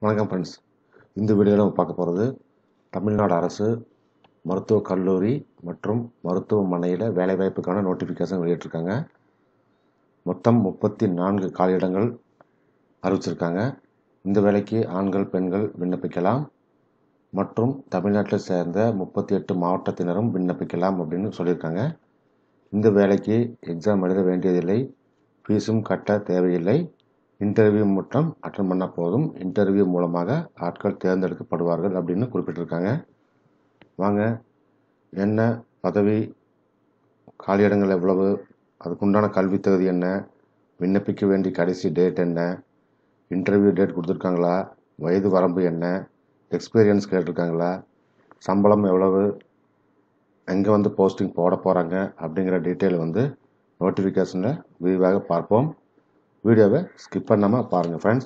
வணக்கம் ஃப்ரெண்ட்ஸ் இந்த வீடியோவில் நம்ம பார்க்க போகிறது தமிழ்நாடு அரசு மருத்துவக் கல்லூரி மற்றும் மருத்துவமனையில் வேலைவாய்ப்புக்கான நோட்டிஃபிகேஷன் வெளியிட்டிருக்காங்க மொத்தம் முப்பத்தி நான்கு காலியிடங்கள் அறிவிச்சிருக்காங்க இந்த வேலைக்கு ஆண்கள் பெண்கள் விண்ணப்பிக்கலாம் மற்றும் தமிழ்நாட்டை சேர்ந்த முப்பத்தி எட்டு மாவட்டத்தினரும் விண்ணப்பிக்கலாம் அப்படின்னு சொல்லியிருக்காங்க இந்த வேலைக்கு எக்ஸாம் எழுத வேண்டியதில்லை ஃபீஸும் கட்ட தேவையில்லை இன்டர்வியூ மட்டும் அட்டன் பண்ணால் போதும் இன்டர்வியூ மூலமாக ஆட்கள் தேர்ந்தெடுக்கப்படுவார்கள் அப்படின்னு குறிப்பிட்டிருக்காங்க வாங்க என்ன பதவி காலியிடங்கள் எவ்வளவு அதுக்குண்டான கல்வி தகுதி என்ன விண்ணப்பிக்க வேண்டிய கடைசி டேட் என்ன இன்டர்வியூ டேட் கொடுத்துருக்காங்களா வயது வரம்பு என்ன எக்ஸ்பீரியன்ஸ் கேட்டிருக்காங்களா சம்பளம் எவ்வளவு எங்கே வந்து போஸ்டிங் போட போகிறாங்க அப்படிங்கிற டீட்டெயில் வந்து நோட்டிஃபிகேஷனில் விரிவாக பார்ப்போம் வீடியோவை ஸ்கிப் பண்ணாமல் பாருங்கள் ஃப்ரெண்ட்ஸ்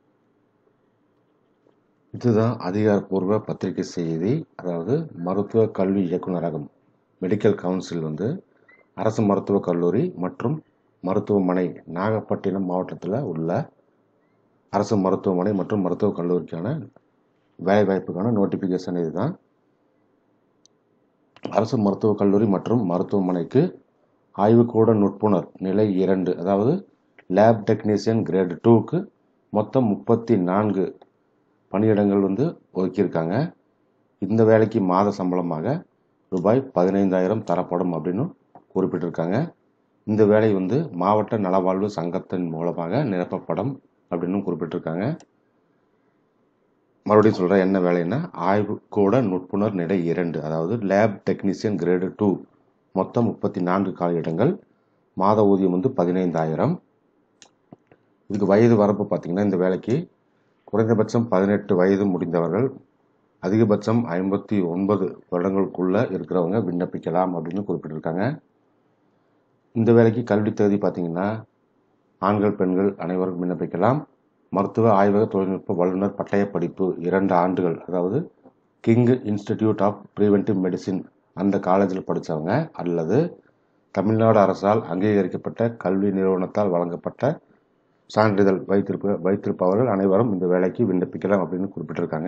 இதுதான் அதிகாரப்பூர்வ பத்திரிகை செய்தி அதாவது மருத்துவ கல்வி இயக்குநரகம் மெடிக்கல் கவுன்சில் வந்து அரசு மருத்துவக் கல்லூரி மற்றும் மருத்துவமனை நாகப்பட்டினம் மாவட்டத்தில் உள்ள அரசு மருத்துவமனை மற்றும் மருத்துவக் கல்லூரிக்கான வேலைவாய்ப்புக்கான நோட்டிஃபிகேஷன் இதுதான் அரசு மருத்துவக் கல்லூரி மற்றும் மருத்துவமனைக்கு ஆய்வுக்கூட நுட்புணர் நிலை இரண்டு அதாவது லேப் டெக்னீஷியன் கிரேடு டூக்கு மொத்தம் முப்பத்தி நான்கு பணியிடங்கள் வந்து ஒதுக்கியிருக்காங்க இந்த வேலைக்கு மாத சம்பளமாக ரூபாய் பதினைந்தாயிரம் தரப்படும் அப்படின்னு குறிப்பிட்டிருக்காங்க இந்த வேலை வந்து மாவட்ட நலவாழ்வு சங்கத்தின் மூலமாக நிரப்பப்படும் அப்படின்னு குறிப்பிட்டிருக்காங்க மறுபடியும் சொல்கிறேன் என்ன வேலைன்னா ஆய்வுக்கூட நுட்புணர் நிலை இரண்டு அதாவது லேப் டெக்னீஷியன் கிரேடு டூ மொத்தம் முப்பத்தி நான்கு காலியிடங்கள் மாத ஊதியம் வந்து பதினைந்தாயிரம் இதுக்கு வயது வரப்பு பார்த்திங்கன்னா இந்த வேலைக்கு குறைந்தபட்சம் பதினெட்டு வயது முடிந்தவர்கள் அதிகபட்சம் ஐம்பத்தி ஒன்பது வருடங்களுக்குள்ளே இருக்கிறவங்க விண்ணப்பிக்கலாம் அப்படின்னு குறிப்பிட்டிருக்காங்க இந்த வேலைக்கு கல்வி தகுதி பார்த்திங்கன்னா ஆண்கள் பெண்கள் அனைவரும் விண்ணப்பிக்கலாம் மருத்துவ ஆய்வக தொழில்நுட்ப வல்லுநர் பட்டய படிப்பு இரண்டு ஆண்டுகள் அதாவது King Institute of Preventive Medicine அந்த காலேஜில் படித்தவங்க அல்லது தமிழ்நாடு அரசால் அங்கீகரிக்கப்பட்ட கல்வி நிறுவனத்தால் வழங்கப்பட்ட சான்றிதழ் வைத்திருப்ப வைத்திருப்பவர்கள் அனைவரும் இந்த வேலைக்கு விண்ணப்பிக்கலாம் அப்படின்னு குறிப்பிட்டிருக்காங்க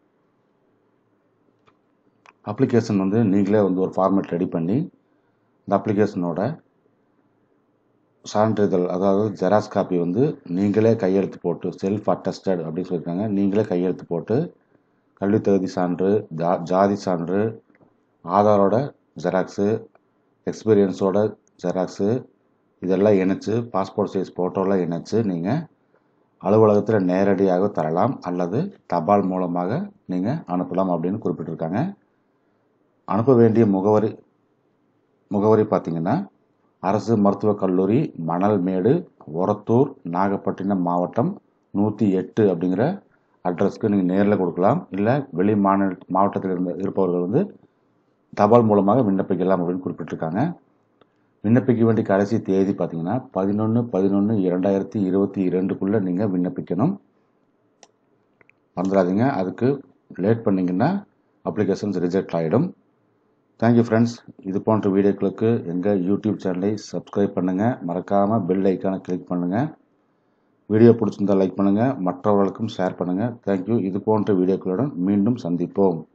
அப்ளிகேஷன் வந்து நீங்களே வந்து ஒரு ஃபார்மேட் ரெடி பண்ணி இந்த அப்ளிகேஷனோட சான்றிதழ் அதாவது ஜெராக்ஸ் காப்பி வந்து நீங்களே கையெழுத்து போட்டு செல்ஃப் அட்டஸ்டட் அப்படின்னு சொல்லியிருக்காங்க நீங்களே கையெழுத்து போட்டு கல்வி தகுதி சான்று ஜா ஜாதி சான்று ஆதாரோட ஜெராக்ஸு எக்ஸ்பீரியன்ஸோட ஜெராக்ஸு இதெல்லாம் இணைச்சு பாஸ்போர்ட் சைஸ் ஃபோட்டோலாம் இணைச்சு நீங்கள் அலுவலகத்தில் நேரடியாக தரலாம் அல்லது தபால் மூலமாக நீங்கள் அனுப்பலாம் அப்படின்னு குறிப்பிட்டிருக்காங்க அனுப்ப வேண்டிய முகவரி முகவரி பார்த்தீங்கன்னா அரசு மருத்துவக் கல்லூரி மணல்மேடு ஒரத்தூர் நாகப்பட்டினம் மாவட்டம் நூற்றி எட்டு அப்படிங்கிற அட்ரஸ்க்கு நீங்கள் நேரில் கொடுக்கலாம் இல்லை வெளி மாநில மாவட்டத்தில் இருந்து இருப்பவர்கள் வந்து தபால் மூலமாக விண்ணப்பிக்கலாம் அப்படின்னு குறிப்பிட்டிருக்காங்க விண்ணப்பிக்க வேண்டிய கடைசி தேதி பார்த்தீங்கன்னா பதினொன்று பதினொன்று இரண்டாயிரத்தி இருபத்தி இரண்டுக்குள்ளே நீங்கள் விண்ணப்பிக்கணும் மறந்துடாதீங்க அதுக்கு லேட் பண்ணிங்கன்னா அப்ளிகேஷன்ஸ் ரிஜெக்ட் ஆகிடும் தேங்க்யூ ஃப்ரெண்ட்ஸ் இது போன்ற வீடியோக்களுக்கு எங்கள் யூடியூப் சேனலை சப்ஸ்கிரைப் பண்ணுங்கள் மறக்காமல் பெல் ஐக்கானை கிளிக் பண்ணுங்கள் வீடியோ பிடிச்சிருந்தால் லைக் பண்ணுங்கள் மற்றவர்களுக்கும் ஷேர் பண்ணுங்கள் தேங்க்யூ இது போன்ற வீடியோக்களுடன் மீண்டும் சந்திப்போம்